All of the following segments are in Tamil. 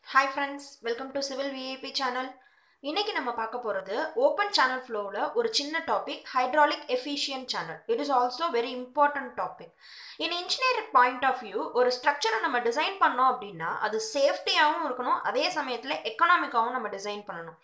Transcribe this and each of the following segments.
hi friends welcome to civil VIP channel இன்னைக்கு நம்ம பார்க்க போகிறது ஓப்பன் சேனல் ஃப்ளோவில் ஒரு சின்ன topic hydraulic efficient channel it is also very important topic in engineer point of view ஒரு ஸ்ட்ரக்சரை நம்ம டிசைன் பண்ணோம் அப்படின்னா அது சேஃப்டியாகவும் இருக்கணும் அதே சமயத்தில் எக்கனாமிக்காகவும் நம்ம டிசைன் பண்ணணும்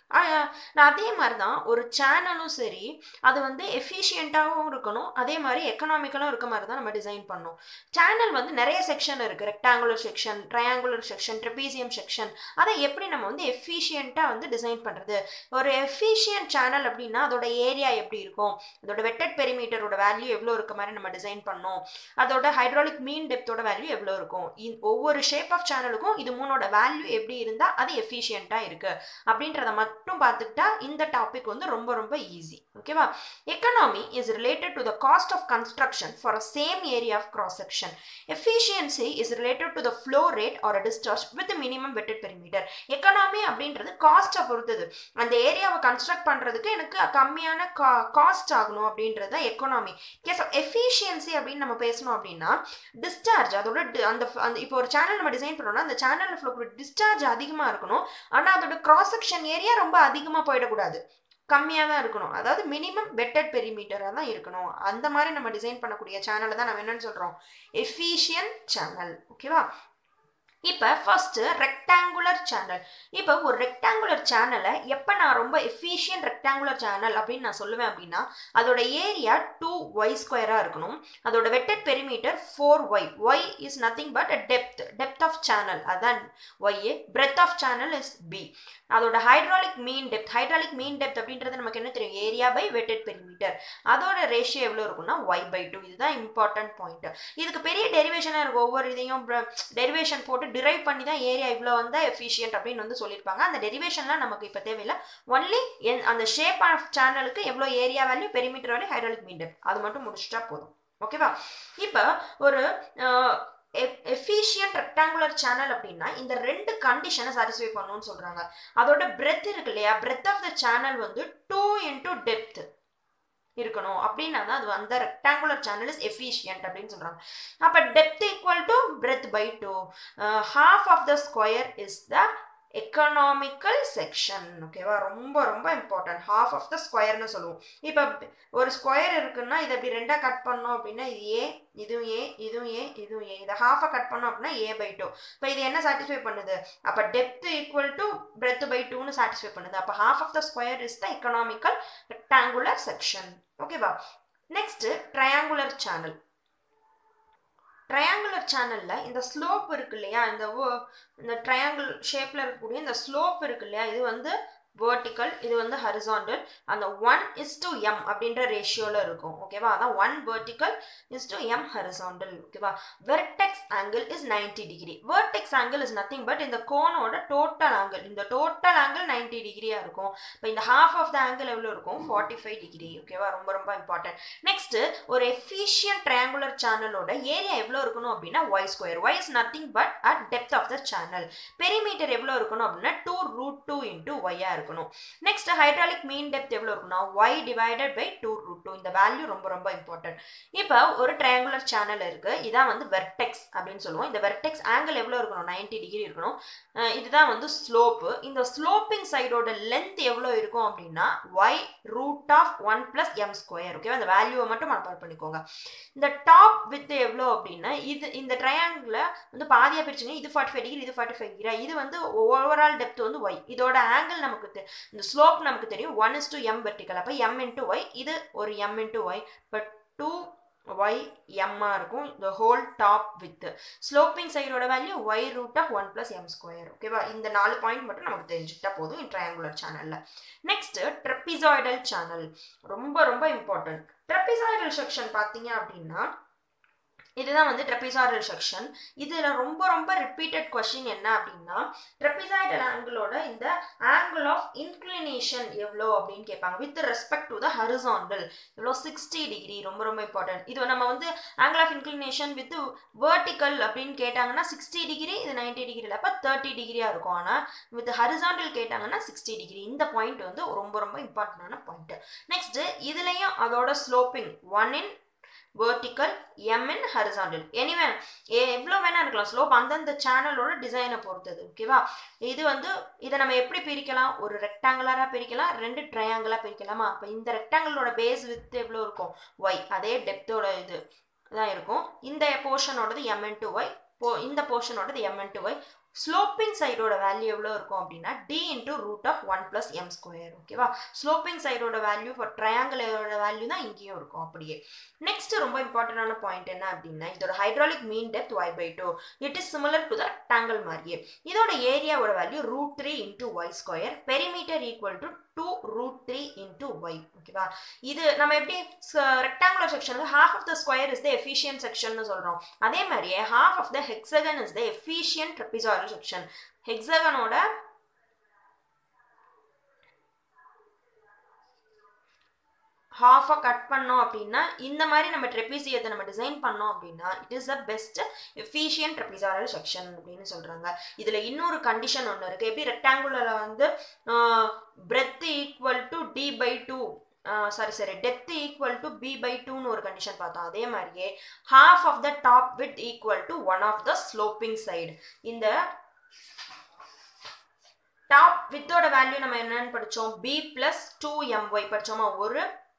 நான் அதே மாதிரி தான் ஒரு சேனலும் சரி அது வந்து எஃபிஷியண்ட்டாகவும் இருக்கணும் அதே மாதிரி எக்கனாமிக்கலும் இருக்க மாதிரி தான் நம்ம டிசைன் பண்ணணும் சேனல் வந்து நிறைய செக்ஷன் இருக்குது rectangular section triangular section trapezium section அதை எப்படி நம்ம வந்து எஃபிஷியண்ட்டாக வந்து டிசைன் பண்ணுறது ஒரு எஃபிஷியன்ட் சேனல் அப்படின்னா அதோட ஏரியா எப்படி இருக்கும் அதோட வெட்டட் பெரிமீட்டரோட வேல்யூ எவ்வளோ இருக்க மாதிரி நம்ம டிசைன் பண்ணோம் அதோட ஹைட்ராலிக் மீன் டெப்த்தோட வேல்யூ எவ்வளோ இருக்கும் ஒவ்வொரு ஷேப் ஆஃப் சேனலுக்கும் இது மூணோட வேல்யூ எப்படி இருந்தால் அது எஃபிஷியண்ட்டாக இருக்குது அப்படின்றத மட்டும் பார்த்துக்கிட்டா இந்த டாபிக் வந்து ரொம்ப ரொம்ப ஈஸி ஓகேவா economy is related to the cost of construction for a same area of cross section efficiency is related to the flow rate or discharge with minimum wetted perimeter economy அப்படின்றது காஸ்ட்டை பொறுத்தது அந்த ஏரியாவை கன்ஸ்ட்ரக்ட் பண்ணுறதுக்கு எனக்கு கம்மியான கா காஸ்ட் ஆகணும் அப்படின்றது தான் எக்கனாமி கேஸ் எஃபிஷியன்சி அப்படின்னு நம்ம பேசணும் அப்படின்னா டிஸ்சார்ஜ் அதோட அந்த அந்த இப்போ ஒரு சேனல் நம்ம டிசைன் பண்ணோம்னா அந்த சேனலில் ஃப்ளோ டிஸ்சார்ஜ் அதிகமாக இருக்கணும் ஆனால் அதோட கிராஸ் செக்ஷன் ஏரியா ரொம்ப அதிகமாக போயிடக்கூடாது கம்மியாக தான் இருக்கணும் அதாவது மினிமம் வெட்டட் பெரிமீட்டராக தான் இருக்கணும் அந்த மாதிரி நம்ம டிசைன் பண்ணக்கூடிய சேனலை தான் நம்ம என்னன்னு சொல்கிறோம் எஃபிஷியன்ட் சேனல் ஓகேவா இப்போ ஃபர்ஸ்ட் ரெக்டாங்குலர் சேனல் இப்போ ஒரு ரெக்டாங்குலர் சேனலை எப்போ நான் ரொம்ப எஃபிஷியன்ட் ரெக்டாங்குலர் சேனல் அப்படின்னு நான் சொல்லுவேன் அப்படின்னா அதோட ஏரியா டூ ஒய் ஸ்கொயராக இருக்கணும் அதோட wetted perimeter four Y Y is nothing but depth depth of channel அதான் Y breadth of channel is B அதோட hydraulic mean depth hydraulic mean depth அப்படின்றது நமக்கு என்ன தெரியும் ஏரியா பை வெட்டட் பெரிமீட்டர் அதோட ரேஷியோ எவ்வளோ இருக்கும்னா ஒய் பை டூ இதுதான் இம்பார்ட்டன்ட் பாயிண்ட் இதுக்கு பெரிய டெரிவேஷனாக இருக்கும் ஒவ்வொரு இதையும் டெரிவேஷன் போட்டு டிரைவ் பண்ணி தான் ஏரியா இவ்வளோ வந்தால் எஃபிஷியன்ட் அப்படின்னு வந்து சொல்லியிருப்பாங்க அந்த டெரிவேஷன்லாம் நமக்கு இப்போ தேவையில்லை ஒன்லி அந்த ஷேப் ஆஃப் சேனலுக்கு எவ்வளோ area value perimeter value hydraulic mean depth அது மட்டும் முடிச்சிட்டா போதும் ஓகேவா இப்போ ஒரு எஃபிஷியன்ட் ரெக்டாங்குலர் சேனல் அப்படின்னா இந்த ரெண்டு கண்டிஷனை சாட்டிஸ்ஃபை பண்ணணும்னு சொல்றாங்க அதோட பிரெத் இருக்கு இல்லையா பிரெத் ஆஃப் த சேனல் வந்து டூ இன்டூ டெப்த் இருக்கணும் அப்படின்னா தான் அது அந்த ரெக்டாங்குலர் சேனல் இஸ் எஃபிஷியன்ட் அப்படின்னு சொல்றாங்க அப்போ depth equal to breadth by two half of the square is the economical section ஓகேவா ரொம்ப ரொம்ப இம்பார்ட்டன்ட் ஹாஃப் ஆஃப் த ஸ்கொயர்னு சொல்லுவோம் இப்போ ஒரு ஸ்கொயர் இருக்குன்னா இதை இப்படி ரெண்டாக கட் பண்ணோம் அப்படின்னா இது ஏ இதுவும் ஏ இதுவும் ஏ இதுவும் ஏ இதை ஹாஃபாக கட் பண்ணோம் அப்படின்னா ஏ பை டூ இப்போ இது என்ன சாட்டிஸ்ஃபை பண்ணுது அப்போ depth equal to breadth by டூன்னு சாட்டிஸ்ஃபை பண்ணுது அப்போ half of the square is the economical rectangular section ஓகேவா நெக்ஸ்ட் ட்ரையாங்குலர் சேனல் ட்ரையாங்குலர் சேனலில் இந்த ஸ்லோப் இருக்கு இல்லையா இந்த இந்த ட்ரையாங்கிள் ஷேப்பில் இருக்கக்கூடிய இந்த ஸ்லோப் இருக்கு இல்லையா இது வந்து வேர்டிக்கல் இது வந்து ஹரிசாண்டல் அந்த ஒன் இஸ் டு எம் அப்படின்ற ரேஷியோவில் இருக்கும் ஓகேவா அதான் one vertical is to M horizontal ஓகேவா vertex angle is ninety degree vertex angle is nothing but இந்த கோனோட டோட்டல் ஆங்கிள் இந்த டோட்டல் ஆங்கிள் நைன்டி டிகிரியாக இருக்கும் இப்போ இந்த ஹாஃப் ஆஃப் த ஆங்கிள் எவ்வளோ இருக்கும் ஃபார்ட்டி ஃபைவ் டிகிரி ஓகேவா ரொம்ப ரொம்ப இம்பார்ட்டன்ட் நெக்ஸ்ட் ஒரு எஃபிஷியன்ட் ட்ரையாங்குலர் சேனலோட ஏரியா எவ்வளோ இருக்கணும் அப்படின்னா Y square Y is nothing but at depth of the channel perimeter எவ்வளோ இருக்கணும் அப்படின்னா டூ ரூட் டூ இன்டூ ஒய்யாக இருக்கும் இருக்கணும் நெக்ஸ்ட் ஹைட்ராலிக் மீன் டெப்த் எவ்வளோ இருக்குன்னா Y divided by two root two இந்த வேல்யூ ரொம்ப ரொம்ப இம்பார்ட்டன்ட் இப்போ ஒரு ட்ரையாங்குலர் சேனல் இருக்கு இதான் வந்து வெர்டெக்ஸ் அப்படின்னு சொல்லுவோம் இந்த வெர்டெக்ஸ் ஆங்கிள் எவ்வளோ இருக்கணும் நைன்டி டிகிரி இருக்கணும் இதுதான் வந்து ஸ்லோப்பு இந்த ஸ்லோப்பிங் சைடோட லென்த் எவ்வளோ இருக்கும் அப்படின்னா Y root of one plus M square ஓகேவா அந்த வேல்யூவை மட்டும் மனப்பாடம் பண்ணிக்கோங்க இந்த டாப் வித் எவ்வளோ அப்படின்னா இது இந்த ட்ரையாங்கிள வந்து பாதியாக பிரிச்சுங்க இது ஃபார்ட்டி ஃபைவ் டிகிரி இது ஃபார்ட்டி ஃபைவ் டிகிரி இது வந்து ஓவரால் டெப்த் வந்து ஒய் இதோட ஆங்கிள் நமக்கு இந்த ஸ்லோப் நமக்கு தெரியும் one is to M vertical அப்போ எம் இன்ட்டு ஒய் இது ஒரு M into Y but two Y எம்மாக இருக்கும் இந்த ஹோல் டாப் வித் ஸ்லோப்பிங் சைடோட value Y root of one plus M square ஓகேவா இந்த நாலு பாயிண்ட் மட்டும் நமக்கு தெரிஞ்சுக்கிட்டா போதும் இந்த ட்ரையாங்குலர் சேனலில் நெக்ஸ்ட் ட்ரெப்பிசாய்டல் சேனல் ரொம்ப ரொம்ப இம்பார்ட்டன்ட் ட்ரெப்பிசாய்டல் செக்ஷன் பார்த்தீங்க அப்படின்னா இதுதான் வந்து ட்ரெப்பிசாய்டல் செக்ஷன் இதில் ரொம்ப ரொம்ப ரிப்பீட்டட் கொஷின் என்ன அப்படின்னா ட்ரெப்பிசாய்டல் ஆங்கிளோட இந்த ஆங்கிள் ஆஃப் இன்க்ளினேஷன் எவ்வளோ அப்படின்னு கேட்பாங்க with respect to the horizontal எவ்வளோ சிக்ஸ்டி டிகிரி ரொம்ப ரொம்ப இம்பார்ட்டன்ட் இது நம்ம வந்து angle of inclination with vertical அப்படின்னு கேட்டாங்கன்னா சிக்ஸ்டி டிகிரி இது நைன்டி டிகிரியில் அப்போ தேர்ட்டி டிகிரியாக இருக்கும் ஆனால் வித் ஹரிசாண்டல் கேட்டாங்கன்னா சிக்ஸ்டி டிகிரி இந்த பாயிண்ட் வந்து ரொம்ப ரொம்ப இம்பார்ட்டண்டான பாயிண்ட் நெக்ஸ்ட் இதுலேயும் அதோட sloping one in vertical m in horizontal anyway எவ்வளோ வேணா இருக்கலாம் ஸ்லோப் அந்தந்த சேனலோட டிசைனை பொறுத்தது ஓகேவா இது வந்து இதை நம்ம எப்படி பிரிக்கலாம் ஒரு ரெக்டாங்குலராக பிரிக்கலாம் ரெண்டு ட்ரையாங்கிளாக பிரிக்கலாமா அப்போ இந்த ரெக்டாங்கிளோட பேஸ் வித் எவ்வளோ இருக்கும் ஒய் அதே டெப்த்தோட இது தான் இருக்கும் இந்த போர்ஷனோடது எம் இன்ட்டு ஒய் போ இந்த போர்ஷனோடது எம் இன்ட்டு ஒய் ஸ்லோப்பிங் சைடோட வேல்யூ எவ்வளோ இருக்கும் அப்படின்னா D into root of one plus M square ஓகேவா ஸ்லோப்பிங் சைடோட வேல்யூ ஃபார் ட்ரையாங்கிளோட வேல்யூ தான் இங்கேயும் இருக்கும் அப்படியே நெக்ஸ்ட் ரொம்ப இம்பார்ட்டண்டான பாயிண்ட் என்ன அப்படின்னா இதோட hydraulic mean depth Y by two it is similar to the rectangle மாதிரியே இதோட ஏரியாவோட value root three into Y square perimeter equal to two root three into Y ஓகேவா இது நம்ம எப்படி ரெக்டாங்குலர் செக்ஷனுக்கு half of the square is the efficient section சொல்கிறோம் அதே மாதிரியே half of the hexagon is the efficient trapezoidal section ஹெக்ஸகனோட ஹாஃபாக கட் பண்ணோம் அப்படின்னா இந்த மாதிரி நம்ம ட்ரெபிசியத்தை நம்ம டிசைன் பண்ணோம் அப்படின்னா it is the best efficient trapezoidal section அப்படின்னு சொல்கிறாங்க இதில் இன்னொரு கண்டிஷன் ஒன்று இருக்குது எப்படி ரெக்டாங்குலரில் வந்து breadth equal to D by two sorry sorry depth equal to B by டூன்னு ஒரு கண்டிஷன் பார்த்தோம் அதே மாதிரியே half of the top width equal to one of the sloping side இந்த டாப் வித்தோட வேல்யூ நம்ம என்னன்னு படித்தோம் பி பிளஸ் டூ எம்ஒய் படித்தோமா ஒரு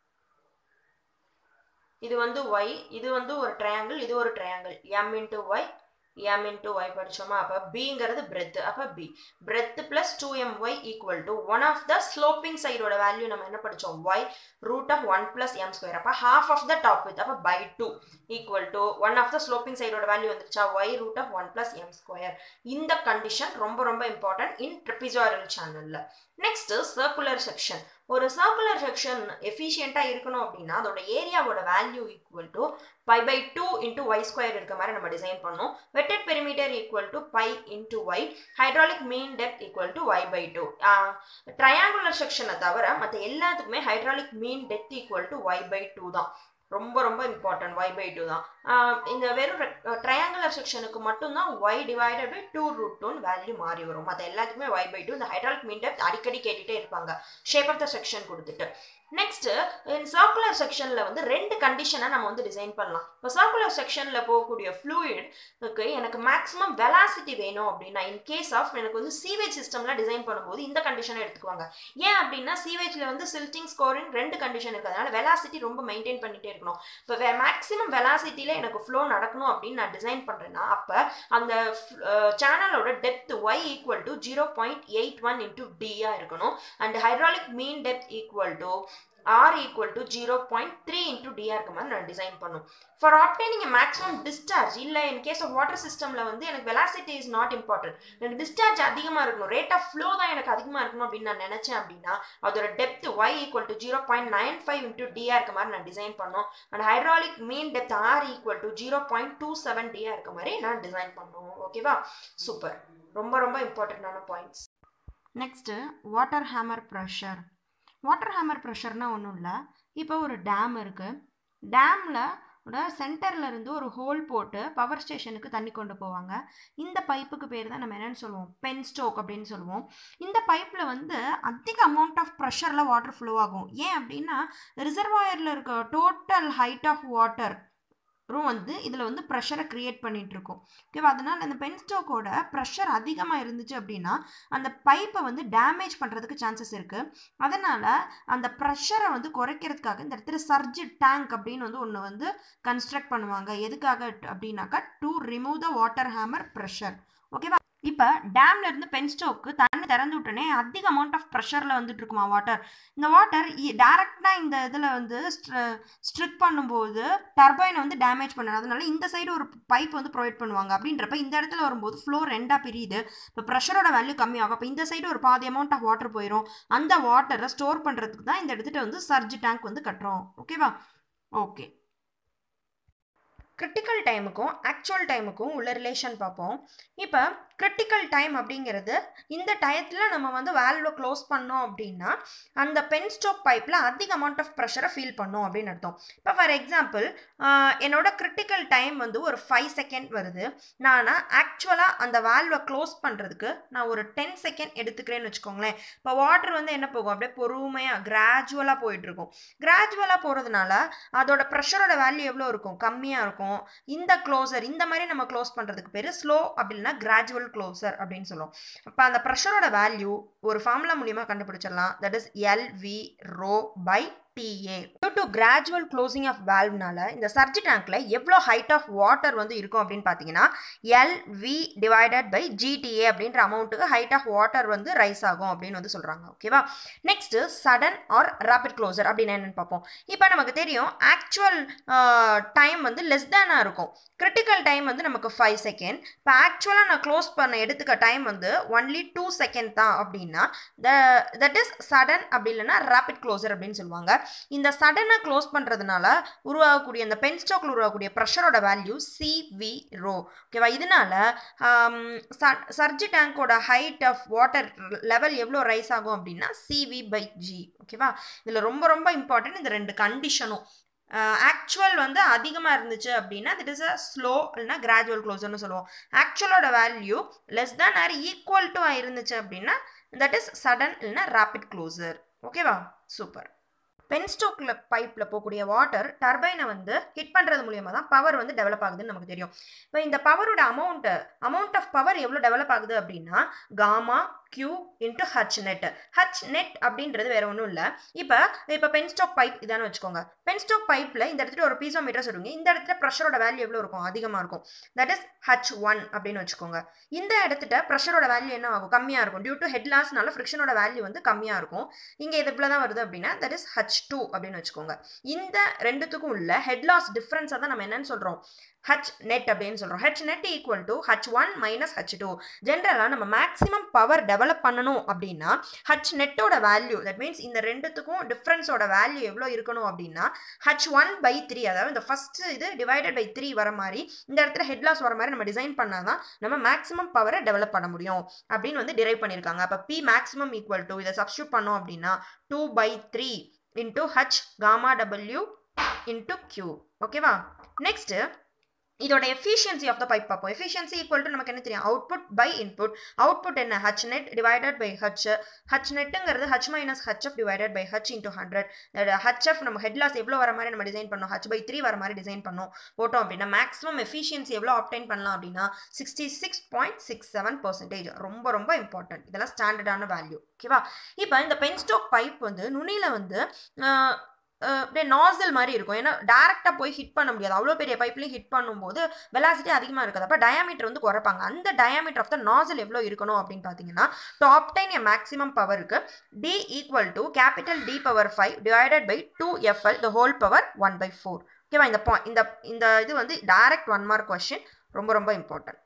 இது வந்து ஒய் இது வந்து ஒரு ட்ரையாங்கிள் இது ஒரு triangle M into Y M into Y படித்தோமா அப்போ பிங்கிறது பிரெத் அப்போ B breadth plus two M Y equal to one of the sloping சைடோட வேல்யூ நம்ம என்ன படித்தோம் Y root of one plus M square அப்போ half of the top width அப்போ by two equal to one of the sloping சைடோட வேல்யூ வந்துருச்சா Y root of one plus M square இந்த கண்டிஷன் ரொம்ப ரொம்ப இம்பார்ட்டன்ட் இன் ட்ரிபிசாரல் சேனலில் நெக்ஸ்ட் சர்க்குலர் செக்ஷன் ஒரு சர்க்குலர் செக்ஷன் எஃபிஷியண்ட்டாக இருக்கணும் அப்படின்னா அதோட ஏரியாவோட value equal to pi by two into Y square இருக்க மாதிரி நம்ம டிசைன் பண்ணோம் wetted perimeter equal to pi into Y hydraulic mean depth equal to Y by two triangular செக்ஷனை தவிர மற்ற எல்லாத்துக்குமே hydraulic mean depth equal to Y by two தான் ரொம்ப ரொம்ப இம்பார்ட்டன்ட் ஒய் பை டூ தான் இந்த வெறும் ட்ரையாங்குலர் செக்ஷனுக்கு மட்டும்தான் Y divided by two root டூன்னு வேல்யூ மாறி வரும் மற்ற எல்லாத்துக்குமே ஒய் பை டூ இந்த ஹைட்ராலிக் மீன் டெப்த் அடிக்கடி கேட்டுகிட்டே இருப்பாங்க ஷேப் ஆஃப் த செக்ஷன் கொடுத்துட்டு நெக்ஸ்ட் இன் சர்க்குலர் செக்ஷனில் வந்து ரெண்டு கண்டிஷனை நம்ம வந்து டிசைன் பண்ணலாம் இப்போ சர்க்குலர் செக்ஷனில் போகக்கூடிய ஃப்ளூயிட்க்கு எனக்கு மேக்ஸிமம் வெலாசிட்டி வேணும் அப்படின்னா இன் கேஸ் ஆஃப் எனக்கு வந்து சீவேஜ் சிஸ்டமில் டிசைன் பண்ணும்போது இந்த கண்டிஷனை எடுத்துக்குவாங்க ஏன் அப்படின்னா சீவேஜில் வந்து சில்ட்டிங் ஸ்கோரிங் ரெண்டு கண்டிஷன் இருக்கிறதுனால வெலாசிட்டி ரொம்ப மெயின்டைன் பண்ணிகிட்டே இருக்கணும் இப்போ மேக்ஸிமம் வெலாசிட்டியில் எனக்கு ஃப்ளோ நடக்கணும் அப்படின்னு நான் டிசைன் பண்ணுறேன்னா அப்போ அந்த சேனலோட depth Y equal to zero point eight one into டியாக இருக்கணும் and hydraulic mean depth equal to R equal to zero point three into TR இருக்க மாதிரி நான் டிசைன் பண்ணும் ஃபார் ஆப்டைனிங் மேக்ஸிமம் டிஸ்சார்ஜ் இல்லை இன் கேஸ் ஆஃப் வாட்டர் சிஸ்டமில் வந்து எனக்கு வெலாசிட்டி இஸ் நாட் இம்பார்ட்டன்ட் எனக்கு டிஸ்சார்ஜ் அதிகமாக இருக்கணும் ரேட் ஆஃப் ஃப்ளோ தான் எனக்கு அதிகமாக இருக்கணும் அப்படின்னு நான் நினச்சேன் அப்படின்னா அதோட depth Y equal to zero point nine five into TR இருக்க மாதிரி நான் டிசைன் பண்ணோம் and hydraulic mean depth R equal to zero point two seven DR இருக்க மாதிரி நான் டிசைன் பண்ணுவோம் ஓகேவா சூப்பர் ரொம்ப ரொம்ப இம்பார்ட்டண்ட்டான points next water hammer pressure water hammer ப்ரெஷர்னால் ஒன்றும் இல்லை இப்போ ஒரு டேம் இருக்குது டேமில் சென்டரில் இருந்து ஒரு ஹோல் போட்டு பவர் ஸ்டேஷனுக்கு தண்ணி கொண்டு போவாங்க இந்த பைப்புக்கு பேர் தான் நம்ம என்னென்னு சொல்லுவோம் பென் ஸ்டோக் அப்படின்னு சொல்லுவோம் இந்த பைப்பில் வந்து அதிக அமௌண்ட் ஆஃப் ப்ரெஷரில் வாட்டர் ஃப்ளோ ஆகும் ஏன் அப்படின்னா ரிசர்வாயரில் இருக்க total height of water room வந்து இதில் வந்து ப்ரெஷரை க்ரியேட் பண்ணிகிட்ருக்கோம் ஓகேவா அதனால் அந்த பென் ஸ்டோக்கோட ப்ரெஷர் அதிகமாக இருந்துச்சு அப்படின்னா அந்த பைப்பை வந்து டேமேஜ் பண்ணுறதுக்கு சான்சஸ் இருக்குது அதனால் அந்த ப்ரெஷரை வந்து குறைக்கிறதுக்காக இந்த இடத்துல சர்ஜ் டேங்க் அப்படின்னு வந்து ஒன்று வந்து கன்ஸ்ட்ரக்ட் பண்ணுவாங்க எதுக்காக அப்படின்னாக்கா to remove the water hammer pressure ஓகேவா இப்போ டேம்ல இருந்து பென் ஸ்டோக்கு தண்ணி திறந்து விட்டோன்னே அதிக அமௌண்ட் ஆஃப் ப்ரெஷரில் வந்துட்டு இருக்குமா வாட்டர் இந்த வாட்டர் டேரெக்டாக இந்த இதில் வந்து ஸ்ட்ரிக் பண்ணும்போது டர்பைனை வந்து டேமேஜ் பண்ணுது அதனால இந்த சைடு ஒரு பைப் வந்து ப்ரொவைட் பண்ணுவாங்க அப்படின்றப்ப இந்த இடத்துல வரும்போது ஃப்ளோ ரெண்டாக பிரியுது இப்போ ப்ரெஷரோட வேல்யூ கம்மியாகும் அப்போ இந்த சைடு ஒரு பாதி அமௌண்ட் ஆஃப் வாட்டர் போயிடும் அந்த வாட்டரை ஸ்டோர் பண்ணுறதுக்கு தான் இந்த இடத்துல வந்து சர்ஜ் டேங்க் வந்து கட்டுறோம் ஓகேவா ஓகே கிரிட்டிக்கல் டைமுக்கும் ஆக்சுவல் டைமுக்கும் உள்ள ரிலேஷன் பார்ப்போம் இப்போ கிரிட்டிக்கல் டைம் அப்படிங்கிறது இந்த டயத்தில் நம்ம வந்து வேல்வை க்ளோஸ் பண்ணோம் அப்படின்னா அந்த பென் ஸ்டோக் பைப்பில் அதிக அமௌண்ட் ஆஃப் ப்ரெஷரை ஃபீல் பண்ணோம் அப்படின்னு அர்த்தம் இப்போ ஃபார் எக்ஸாம்பிள் என்னோட கிரிட்டிக்கல் டைம் வந்து ஒரு ஃபைவ் செகண்ட் வருது நான் ஆக்சுவலாக அந்த வேல்வை க்ளோஸ் பண்ணுறதுக்கு நான் ஒரு டென் செகண்ட் எடுத்துக்கிறேன்னு வச்சுக்கோங்களேன் இப்போ வாட்டர் வந்து என்ன போகும் அப்படியே பொறுமையாக கிராஜுவலாக போயிட்டுருக்கும் கிராஜுவலாக போகிறதுனால அதோட ப்ரெஷரோட வேல்யூ எவ்வளோ இருக்கும் கம்மியாக இருக்கும் இந்த க்ளோசர் இந்த மாதிரி நம்ம க்ளோஸ் பண்ணுறதுக்கு பேர் ஸ்லோ அப்படின்னா கிராஜுவல் க்ளோசர் அப்படின்னு சொல்லுவோம் அப்போ அந்த ப்ரெஷரோட வேல்யூ ஒரு ஃபார்முலா மூலியமாக கண்டுபிடிச்சிடலாம் that is LV rho by TA due to gradual closing of வேல்வ்னால இந்த சர்ஜி டேங்க்ல எவ்வளோ ஹைட் ஆஃப் வாட்டர் வந்து இருக்கும் அப்படின்னு பார்த்தீங்கன்னா எல்வி டிவைடட் பை ஜிடிஏ அப்படின்ற அமௌண்ட்டுக்கு ஹைட் ஆஃப் வாட்டர் வந்து ரைஸ் ஆகும் அப்படின்னு வந்து சொல்கிறாங்க ஓகேவா next sudden or rapid closure அப்படின்னு என்னன்னு பார்ப்போம் இப்போ நமக்கு தெரியும் ஆக்சுவல் டைம் வந்து லெஸ் தேனாக இருக்கும் கிரிட்டிக்கல் டைம் வந்து நமக்கு ஃபைவ் செகண்ட் இப்போ ஆக்சுவலாக நான் க்ளோஸ் பண்ண எடுத்துக்க டைம் வந்து ஒன்லி டூ செகண்ட் தான் அப்படின்னா த தட் இஸ் சடன் அப்படி இல்லைன்னா ரேபிட் க்ளோசர் அப்படின்னு சொல்லுவாங்க இந்த சடனாக க்ளோஸ் பண்ணுறதுனால உருவாகக்கூடிய அந்த பென் ஸ்டோக்கில் உருவாகக்கூடிய ப்ரெஷரோட வேல்யூ சிவி ரோ ஓகேவா இதனால சர்ஜி டேங்கோட ஹைட் ஆஃப் வாட்டர் லெவல் எவ்வளோ ரைஸ் ஆகும் அப்படின்னா சிவி பை ஜி ஓகேவா இதில் ரொம்ப ரொம்ப இம்பார்ட்டன்ட் இந்த ரெண்டு கண்டிஷனும் ஆக்சுவல் வந்து அதிகமாக இருந்துச்சு அப்படின்னா திட் இஸ் அ ஸ்லோ இல்லைனா கிராஜுவல் க்ளோசர்னு சொல்லுவோம் ஆக்சுவலோட value less than or equal to இருந்துச்சு அப்படின்னா தட் இஸ் சடன் இல்லைனா ரேபிட் க்ளோசர் ஓகேவா சூப்பர் பென்ஸ்டோக்கில் பைப்பில் போகக்கூடிய வாட்டர் டர்பைனை வந்து ஹிட் பண்ணுறது மூலியமாக தான் பவர் வந்து டெவலப் ஆகுதுன்னு நமக்கு தெரியும் இப்போ இந்த பவரோட அமௌண்ட்டு அமௌண்ட் ஆஃப் பவர் எவ்வளோ டெவலப் ஆகுது அப்படின்னா gamma Q into H net H net அப்படின்றது வேற ஒன்றும் இல்லை இப்போ இப்போ பென்ஸ்டாக் பைப் இதானு வச்சுக்கோங்க பென்ஸ்டாக் பைப்பில் இந்த இடத்துல ஒரு பீசோ மீட்டர் சொல்லுங்க இந்த இடத்துல ப்ரெஷரோட வேல்யூ எவ்வளோ இருக்கும் அதிகமாக இருக்கும் தட் இஸ் ஹச் ஒன் அப்படின்னு வச்சுக்கோங்க இந்த இடத்துல ப்ரெஷரோட வேல்யூ என்ன ஆகும் கம்மியாக இருக்கும் டியூ டு ஹெட் லாஸ்னால ஃப்ரிக்ஷனோட வேல்யூ வந்து கம்மியாக இருக்கும் இங்கே இது இவ்வளோ தான் வருது அப்படின்னா தட் இஸ் ஹச் டூ அப்படின்னு வச்சுக்கோங்க இந்த ரெண்டுத்துக்கும் உள்ள ஹெட் லாஸ் டிஃப்ரென்ஸை தான் நம்ம என்னன்னு சொல்கிறோம் ஹச் நெட் அப்படின்னு சொல்கிறோம் H net equal to H one minus H two ஜென்ரலாக நம்ம மேக்ஸிமம் பவர் டெவலப் பண்ணணும் அப்படின்னா ஹச் நெட்டோட வேல்யூ தட் மீன்ஸ் இந்த ரெண்டுத்துக்கும் டிஃப்ரென்ஸோட வேல்யூ எவ்வளோ இருக்கணும் அப்படின்னா ஹச் ஒன் பை த்ரீ அதாவது இந்த ஃபர்ஸ்ட் இது டிவைடட் பை த்ரீ வர மாதிரி இந்த இடத்துல ஹெட் லாஸ் வர மாதிரி நம்ம டிசைன் பண்ணால் தான் நம்ம மேக்ஸிமம் பவரை டெவலப் பண்ண முடியும் அப்படின்னு வந்து டிரைவ் பண்ணியிருக்காங்க அப்போ பி மேக்ஸிமம் ஈக்குவல் டு இதை சப்ஸ்டியூட் பண்ணோம் அப்படின்னா two by three into H gamma W into Q ஓகேவா நெக்ஸ்ட்டு இதோட எஃபிஷியன்சி ஆஃப் த பைப் பார்ப்போம் எஃபிஷியன்சி ஈக்குவல் டு நமக்கு என்ன தெரியும் அவுட்புட் பை இன்புட் அவுட்புட் என்ன H net divided by H H நெட்டுங்கிறது H minus HF divided by H into hundred HF நம்ம ஹெட் லாஸ் எவ்வளோ வர மாதிரி நம்ம டிசைன் பண்ணோம் ஹச் பை த்ரீ வர மாதிரி டிசைன் பண்ணோம் போட்டோம் அப்படின்னா மேக்ஸிமம் எஃபிஷியன்சி எவ்வளோ ஆப்டைன் பண்ணலாம் அப்படின்னா sixty six point six seven percentage ரொம்ப ரொம்ப இம்பார்ட்டன்ட் இதெல்லாம் ஸ்டாண்டர்டான வேல்யூ ஓகேவா இப்போ இந்த பென்ஸ்டோக் பைப் வந்து நுனியில் வந்து அப்படியே நாசல் மாதிரி இருக்கும் ஏன்னா டேரெக்டாக போய் ஹிட் பண்ண முடியாது அவ்வளோ பெரிய பைப்லையும் ஹிட் பண்ணும்போது வெலாசிட்டி அதிகமாக இருக்காது அப்போ டயாமீட்டர் வந்து குறைப்பாங்க அந்த டயாமீட்டர் ஆஃப் த நாசல் எவ்வளோ இருக்கணும் அப்படின்னு பார்த்தீங்கன்னா டாப் டைன் எ மேக்ஸிமம் பவருக்கு T equal to capital T power five divided by two FL the whole power one by four ஓகேவா இந்த பாயிண்ட் இந்த இந்த இது வந்து டைரக்ட் ஒன் மார்க் கொஸ்டின் ரொம்ப ரொம்ப இம்பார்ட்டன்ட்